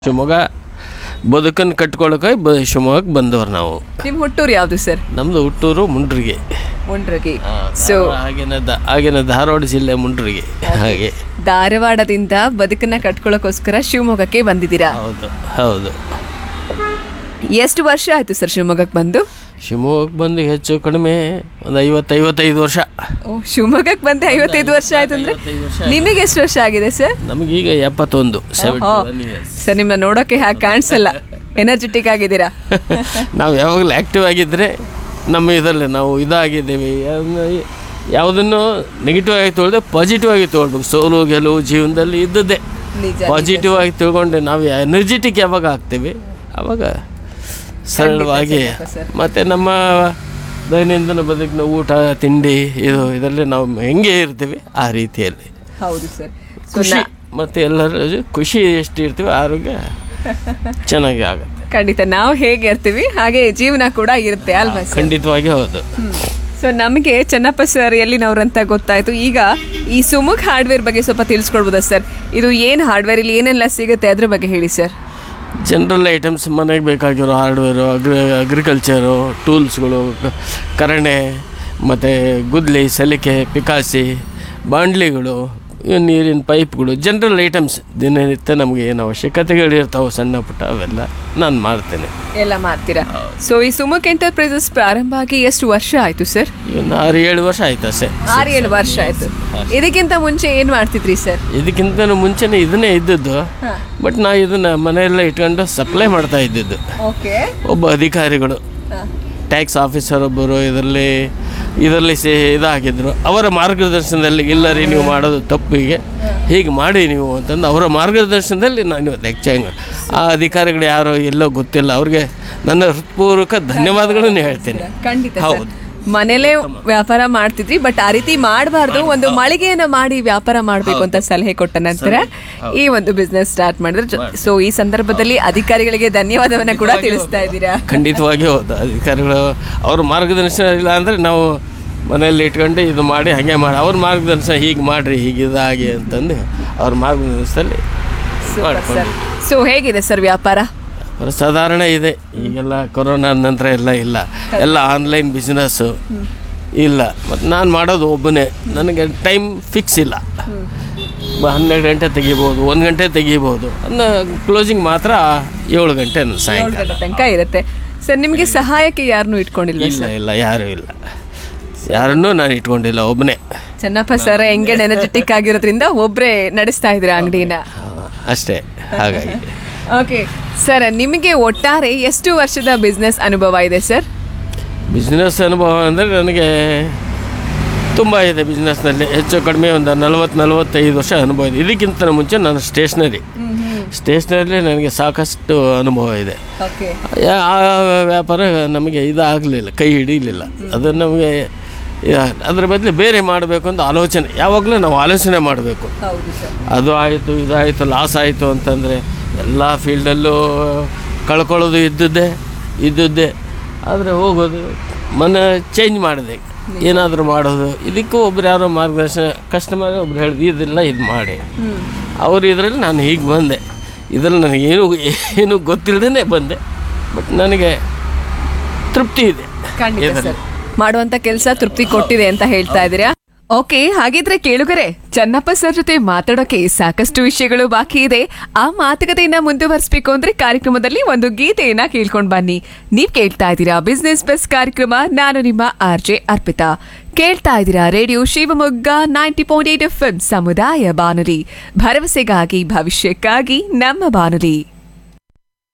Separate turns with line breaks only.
ಶಿವಮೊಗ್ಗ ಬದುಕನ್ನು ಕಟ್ಕೊಳ್ಳೋಕೆ ಬ ಶಿವಮೊಗ್ಗಕ್ಕೆ ಬಂದವರು ನಾವು
ನಿಮ್ಮ ಹುಟ್ಟೂರು ಯಾವುದು ಸರ್
ನಮ್ಮದು ಹುಟ್ಟೂರು ಮುಂಡ್ರಿಗೆ
ಮುಂಡ್ರಗಿ
ಆ,
ಸೊ
ಧಾರವಾಡ ಆಗಿನ ದ ಆಗಿನ ಧಾರವಾಡ ಜಿಲ್ಲೆ ಮುಂಡ್ರಿಗೆ ಹಾಗೆ
ಧಾರವಾಡದಿಂದ ಬದುಕನ್ನ ಕಟ್ಕೊಳ್ಳೋಕೋಸ್ಕರ ಶಿವಮೊಗ್ಗಕ್ಕೆ ಬಂದಿದ್ದೀರಾ
ಹೌದು ಹೌದು
ಎಷ್ಟು ವರ್ಷ ಆಯ್ತು ಸರ್ ಶಿವಮೊಗ್ಗಕ್ಕೆ ಬಂದು
ಶಿವಮೊಗ್ಗಕ್ಕೆ ಬಂದು ಹೆಚ್ಚು ಕಡಿಮೆ ಒಂದು ಐವತ್ತು ಐವತ್ತೈದು ವರ್ಷ
ಓ ಶಿವಮೊಗ್ಗಕ್ಕೆ ಬಂದೆ ಐವತ್ತೈದು ವರ್ಷ ಆಯ್ತು ಅಂದ್ರೆ
ಐವತ್ತೈದು ವರ್ಷ
ನಿಮಗೆ ಎಷ್ಟು ವರ್ಷ ಆಗಿದೆ ಸರ್
ನಮಗೀಗ ಎಪ್ಪತ್ತೊಂದು ಸೆವೆಂಟಿ ಒನ್ ಇಯರ್ಸ್
ಸರ್ ನಿಮ್ಮನ್ನ ನೋಡೋಕೆ ಹಾಗೆ ಕಾಣಿಸಲ್ಲ ಎನರ್ಜೆಟಿಕ್ ಆಗಿದ್ದೀರಾ
ನಾವು ಯಾವಾಗಲೂ ಆ್ಯಕ್ಟಿವ್ ಆಗಿದ್ದರೆ ನಮ್ಮ ಇದರಲ್ಲಿ ನಾವು ಇದಾಗಿದ್ದೀವಿ ಯಾವ್ದನ್ನ- ಯಾವುದನ್ನು ನೆಗೆಟಿವ್ ಆಗಿ ತೊಗೊಳ್ದೆ ಪಾಸಿಟಿವ್ ಆಗಿ ತೊಗೊಳ್ಬೇಕು ಸೋಲು ಗೆಲುವು ಜೀವನದಲ್ಲಿ ಇದ್ದದ್ದೇ
ನಿಜ
ಪಾಸಿಟಿವ್ ಆಗಿ ತಿಳ್ಕೊಂಡೆ ನಾವು ಎನರ್ಜೆಟಿಕ್ ಯಾವಾಗ ಆಗ್ತೀವಿ ಆವಾಗ ಸರಳವಾಗಿ
ಸರ್.
ಮತ್ತು ನಮ್ಮ ದೈನಂದಿನ ಬದುಕಿನ ಊಟ ತಿಂಡಿ ಇದು ಇದರಲ್ಲಿ ನಾವು ಹೆಂಗೆ ಇರ್ತೀವಿ ಆ ರೀತಿಯಲ್ಲಿ
ಹೌದು ಸರ್
ಖುಷಿ ಮತ್ತು ಎಲ್ಲರ ಜೊ- ಖುಷಿ ಎಷ್ಟು ಇರ್ತೀವಿ ಆರೋಗ್ಯ ಚೆನ್ನಾಗಿ ಆಗುತ್ತೆ
ಖಂಡಿತ ನಾವು ಹೇಗೆ ಇರ್ತೀವಿ ಹಾಗೆ ಜೀವನ ಕೂಡ ಇರುತ್ತೆ ಅಲ್ವಾ ಸರ್
ಖಂಡಿತವಾಗಿ ಹೌದು
ಸೊ ನಮಗೆ ಚೆನ್ನಪ್ಪ ಸರ್ ಎಲ್ಲಿನವ್ರು ಅಂತ ಗೊತ್ತಾಯ್ತು ಈಗ ಈ ಸುಮುಖ್ ಹಾರ್ಡ್ವೇರ್ ಬಗ್ಗೆ ಸ್ವಲ್ಪ ತಿಳಿಸ್ಕೊಡ್ಬೋದಾ ಸರ್ ಇದು ಏನು ಹಾರ್ಡ್ವೇರ್ ಇಲ್ಲಿ ಏನೆಲ್ಲ ಸಿಗುತ್ತೆ ಅದ್ರ ಬಗ್ಗೆ ಹೇಳಿ ಸರ್
ಜನರಲ್ ಐಟಮ್ಸ್ ಮನೆಗೆ ಬೇಕಾಗಿರೋ ಹಾರ್ಡ್ವೇರು ಅಗ್ರಿ ಅಗ್ರಿಕಲ್ಚರು ಟೂಲ್ಸ್ಗಳು ಕ- ಕರಣೆ ಮತ್ತು ಗುದ್ಲಿ ಸಲಿಕೆ ಪಿಕಾಸಿ ಬಾಂಡ್ಲಿಗಳು ಇವು ನೀರಿನ ಪೈಪ್ಗಳು ಜನರಲ್ ಐಟಮ್ಸ್ ದಿನನಿತ್ಯ ನಮಗೆ ಏನು ಅವಶ್ಯಕತೆಗಳಿರ್ತಾವೆ ಸಣ್ಣ ಪುಟ್ಟ ಅವೆಲ್ಲ ನಾನು ಮಾಡ್ತೇನೆ
ಎಲ್ಲ ಮಾಡ್ತೀರಾ ಸೊ ಈ ಸುಮುಖ್ ಎಂಟರ್ಪ್ರೈಸಸ್ ಪ್ರಾರಂಭ ಆಗಿ ಎಷ್ಟು ವರ್ಷ ಆಯ್ತು ಸರ್
ಒಂದು ಆರು ಏಳು ವರ್ಷ ಆಯ್ತು ಅಷ್ಟೇ
ಆರು ಏಳು ವರ್ಷ ಆಯ್ತು ಇದಕ್ಕಿಂತ ಮುಂಚೆ ಏನು ಮಾಡ್ತಿದ್ರಿ ಸರ್
ಇದಕ್ಕಿಂತ ಮುಂಚೆನೇ ಇದನ್ನೇ ಇದ್ದದ್ದು ಬಟ್ ನಾ ಇದನ್ನು ಮನೆಯಲ್ಲೇ ಇಟ್ಕೊಂಡು ಸಪ್ಲೈ ಮಾಡ್ತಾ ಇದ್ದಿದ್ದು
ಓಕೆ
ಒಬ್ಬ ಅಧಿಕಾರಿಗಳು ಟ್ಯಾಕ್ಸ್ ಆಫೀಸರ್ ಒಬ್ಬರು ಇದರಲ್ಲಿ ಇದರಲ್ಲಿ ಸೇ ಇದಾಗಿದ್ದರು ಅವರ ಮಾರ್ಗದರ್ಶನದಲ್ಲಿ ಇಲ್ಲ ರೀ ನೀವು ಮಾಡೋದು ತಪ್ಪಿಗೆ ಹೀಗೆ ಮಾಡಿ ನೀವು ಅಂತಂದು ಅವರ ಮಾರ್ಗದರ್ಶನದಲ್ಲಿ ನಾನು ಇವತ್ತು ಹೆಚ್ಚಾಗಿ ಆ ಅಧಿಕಾರಿಗಳು ಯಾರೋ ಎಲ್ಲೋ ಗೊತ್ತಿಲ್ಲ ಅವ್ರಿಗೆ ನನ್ನ ಹೃತ್ಪೂರ್ವಕ ಧನ್ಯವಾದಗಳನ್ನು ಹೇಳ್ತೇನೆ
ಖಂಡಿತ ಸರ್
ಹೌದು.
ಮನೇಲೇ ವ್ಯಾಪಾರ ಮಾಡ್ತಿದ್ರಿ ಬಟ್ ಆ ರೀತಿ ಮಾಡಬಾರ್ದು ಒಂದು ಮಳಿಗೆಯನ್ನ ಮಾಡಿ ವ್ಯಾಪಾರ ಮಾಡಬೇಕು ಅಂತ ಸಲಹೆ ಕೊಟ್ಟ ನಂತರ ಈ ಒಂದು ಬಿಸ್ನೆಸ್ ಸ್ಟಾರ್ಟ್ ಮಾಡಿದ್ರೆ ಸೊ ಈ ಸಂದರ್ಭದಲ್ಲಿ ಅಧಿಕಾರಿಗಳಿಗೆ ಧನ್ಯವಾದವನ್ನ ಕೂಡ ತಿಳಿಸ್ತಾ ಇದ್ದೀರಾ
ಖಂಡಿತವಾಗಿ ಹೌದು ಅಧಿಕಾರಿಗಳು ಅವ್ರ ಮಾರ್ಗದರ್ಶನ ಇಲ್ಲ ಅಂದರೆ ನಾವು ಮನೆಯಲ್ಲಿ ಇಟ್ಕೊಂಡು ಇದು ಮಾಡಿ ಹಾಗೆ ಮಾಡಿ ಅವ್ರ ಮಾರ್ಗದರ್ಶನ ಹೀಗೆ ಮಾಡಿರಿ ಹೀಗೆ ಇದಾಗಿ ಅಂತಂದು ಅವ್ರ ಮಾರ್ಗದರ್ಶನದಲ್ಲಿ ಮಾಡ್ಕೊಂಡು
ಸೊ ಹೇಗಿದೆ ಸರ್ ವ್ಯಾಪಾರ
ಅವ್ರ ಸಾಧಾರಣ ಇದೆ ಈಗೆಲ್ಲ ಕೊರೋನಾ ನಂತರ ಎಲ್ಲ ಇಲ್ಲ ಎಲ್ಲ ಆನ್ಲೈನ್ ಬಿಸ್ನೆಸ್ಸು ಇಲ್ಲ ಮತ್ತು ನಾನು ಮಾಡೋದು ಒಬ್ಬನೇ ನನಗೆ ಟೈಮ್ ಫಿಕ್ಸ್ ಇಲ್ಲ ಬ- ಹನ್ನೆರಡು ಗಂಟೆ ತೆಗಿಬೋದು ಒಂದು ಗಂಟೆ ತೆಗಿಬೋದು ಅನ್ನೋ ಕ್ಲೋಸಿಂಗ್ ಮಾತ್ರ ಏಳು ಗಂಟೆ
ಏಳು
ಸಾಯಂಕಾಲ
ಗಂಟೆ ತನಕ ಇರುತ್ತೆ ಸರ್ ನಿಮಗೆ ಸಹಾಯಕ್ಕೆ ಯಾರನ್ನೂ ಇಟ್ಕೊಂಡಿಲ್ವಾ
ಇಲ್ಲ ಇಲ್ಲ ಯಾರೂ ಇಲ್ಲ ಯಾರನ್ನೂ ನಾನು ಇಟ್ಕೊಂಡಿಲ್ಲ ಒಬ್ಬನೇ
ಚೆನ್ನಪ್ಪ ಸರ್ ಹೆಂಗೆ ಎನರ್ಜೆಟಿಕ್ ಆಗಿರೋದ್ರಿಂದ ಒಬ್ರೇ ನಡೆಸ್ತಾ ಇದ್ರ ಅಂಗಡಿನ
ಅಷ್ಟೇ ಹಾಗಾಗಿ
ಓಕೆ ಸರ್ ನಿಮಗೆ ಒಟ್ಟಾರೆ ಎಷ್ಟು ವರ್ಷದ ಬಿಸ್ನೆಸ್ ಅನುಭವ ಇದೆ ಸರ್
ಬಿಸ್ನೆಸ್ ಅನುಭವ ಅಂದರೆ ನನಗೆ ತುಂಬ ಇದೆ ಬಿಸ್ನೆಸ್ನಲ್ಲಿ ಹೆಚ್ಚು ಕಡಿಮೆ ಒಂದು ನಲವತ್ತು ನಲವತ್ತೈದು ವರ್ಷ ಅನುಭವ ಇದೆ ಇದಕ್ಕಿಂತ ಮುಂಚೆ ನಾನು ಸ್ಟೇಷ್ನರಿ ಸ್ಟೇಷ್ನರಿ ನನಗೆ ಸಾಕಷ್ಟು ಅನುಭವ ಇದೆ
ಓಕೆ
ಯಾ- ಆ ವ್ಯಾಪಾರ ನಮಗೆ ಇದಾಗಲಿಲ್ಲ ಕೈ ಹಿಡಿಯಲಿಲ್ಲ ಅದು ನಮಗೆ ಯಾ- ಅದ್ರ ಬದಲು ಬೇರೆ ಮಾಡಬೇಕು ಅಂತ ಆಲೋಚನೆ ಯಾವಾಗಲೂ ನಾವು ಆಲೋಚನೆ ಮಾಡಬೇಕು
ಹೌದು ಸರ್
ಅದು ಆಯಿತು ಇದಾಯಿತು ಲಾಸ್ ಆಯಿತು ಅಂತಂದರೆ ಎಲ್ಲ ಫೀಲ್ಡಲ್ಲೂ ಕಳ್ಕೊಳ್ಳೋದು ಇದ್ದದ್ದೇ ಇದ್ದದ್ದೇ ಆದರೆ ಹೋಗೋದು ಮನ ಚೇಂಜ್ ಮಾಡಿದೆ ಏನಾದರೂ ಮಾಡೋದು ಇದಕ್ಕೂ ಒಬ್ರು ಯಾರೋ ಮಾರ್ಗದರ್ಶನ ಕಸ್ಟಮರ್ ಒಬ್ರು ಹೇಳಿದ್ರು ಇದೆಲ್ಲ ಇದು ಮಾಡಿ ಅವ್ರು ಇದರಲ್ಲಿ ನಾನು ಹೀಗೆ ಬಂದೆ ಇದರಲ್ಲಿ ನನಗೇನು ಏನು ಗೊತ್ತಿಲ್ಲದೇ ಬಂದೆ ಬಟ್ ನನಗೆ ತೃಪ್ತಿ ಇದೆ
ಖಂಡಿತ
ಇದರಲ್ಲಿ.
ಸರ್ ಮಾಡುವಂತ ಕೆಲಸ ತೃಪ್ತಿ ಕೊಟ್ಟಿದೆ ಅಂತ ಹೇಳ್ತಾ ಇದ್ದೀರಾ ಓಕೆ ಹಾಗಿದ್ರೆ ಕೇಳುಗರೆ ಚನ್ನಪ್ಪ ಸರ್ ಜೊತೆ ಮಾತಾಡೋಕೆ ಸಾಕಷ್ಟು ವಿಷಯಗಳು ಬಾಕಿ ಇದೆ ಆ ಮಾತುಕತೆಯನ್ನ ಮುಂದುವರಿಸಬೇಕು ಅಂದ್ರೆ ಕಾರ್ಯಕ್ರಮದಲ್ಲಿ ಒಂದು ಗೀತೆಯನ್ನ ಕೇಳ್ಕೊಂಡ್ ಬನ್ನಿ ನೀವ್ ಕೇಳ್ತಾ ಇದ್ದೀರಾ ಬಿಸ್ನೆಸ್ ಬಸ್ ಕಾರ್ಯಕ್ರಮ ನಾನು ನಿಮ್ಮ ಆರ್ ಜೆ ಅರ್ಪಿತಾ ಕೇಳ್ತಾ ಇದ್ದೀರಾ radio Shivamogga ninety point eight F ಸಮುದಾಯ ಬಾನುಲಿ ಭರವಸೆಗಾಗಿ ಭವಿಷ್ಯಕ್ಕಾಗಿ ನಮ್ಮ ಬಾನುಲಿ